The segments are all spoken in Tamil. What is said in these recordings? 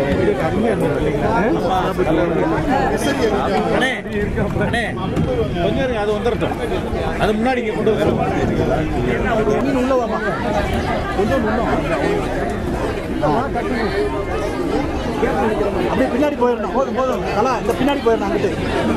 அண்ணே அண்ணே கொஞ்சம் இருங்க அது வந்துடட்டும் அது முன்னாடி இங்கே கொண்டு வர மீன் உள்ள வாமா கொஞ்சம் உள்ள அப்படியே பின்னாடி போயிடணும் போதும் போதும் கலா இந்த பின்னாடி போயிடணும் அங்கிட்டு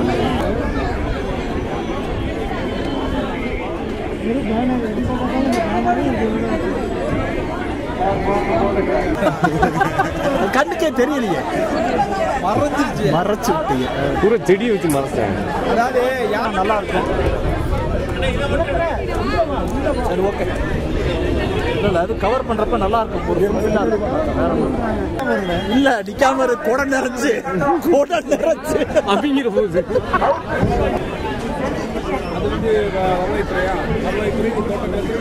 கண்ணுக்கே தெரியலையே மறைச்சிருச்சு மறைச்சு விட்டீங்க பூரா செடியை வச்சு மறைச்சிட்டாங்க அதாவது யார் நல்லா இருக்கும் சரி ஓகே இல்ல இல்ல அது கவர் பண்றப்ப நல்லா இருக்கும் ஒரு ஃபுல்லா இருக்கும் வேற ஒண்ணும் இல்ல நிக்காம இரு கொடை நிறைச்சு கொடை நிறைச்சு அப்படிங்கிற போகுது அது வந்து வரலாற்றுறையா வரலாற்றுறை தோட்டக்கலை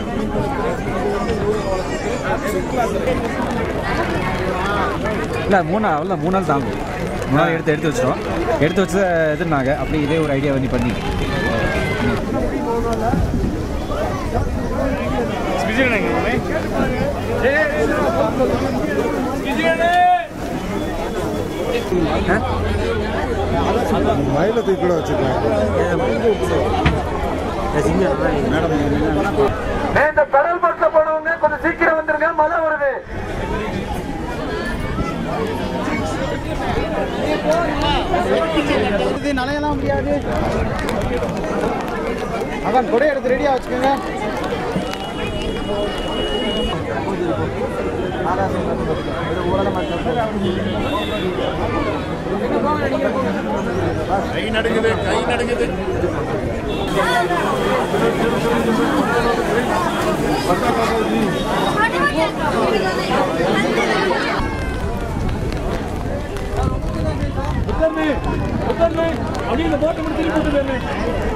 இல்லை மூணு நாள் இல்லை மூணு நாள் தாங்கும் மூணு நாள் எடுத்து எடுத்து வச்சிட்டோம் எடுத்து வச்சு இதுனாங்க அப்படியே இதே ஒரு ஐடியா பண்ணி பண்ணி மயிலத்துக்கு கூட வச்சுக்கலாம் இந்த கடல் மட்டில் போனவங்க கொஞ்சம் சீக்கிரம் வந்துருங்க மழை வருது இது நனையலாம் முடியாது அதான் கொடை எடுத்து ரெடியா வச்சுக்கோங்க கை நடுங்குது கை நடுங்குது உட்கார்ந்து உட்கார்ந்து அப்படியே இந்த போட்டை முடிச்சு திருப்பி விட்டுருங்க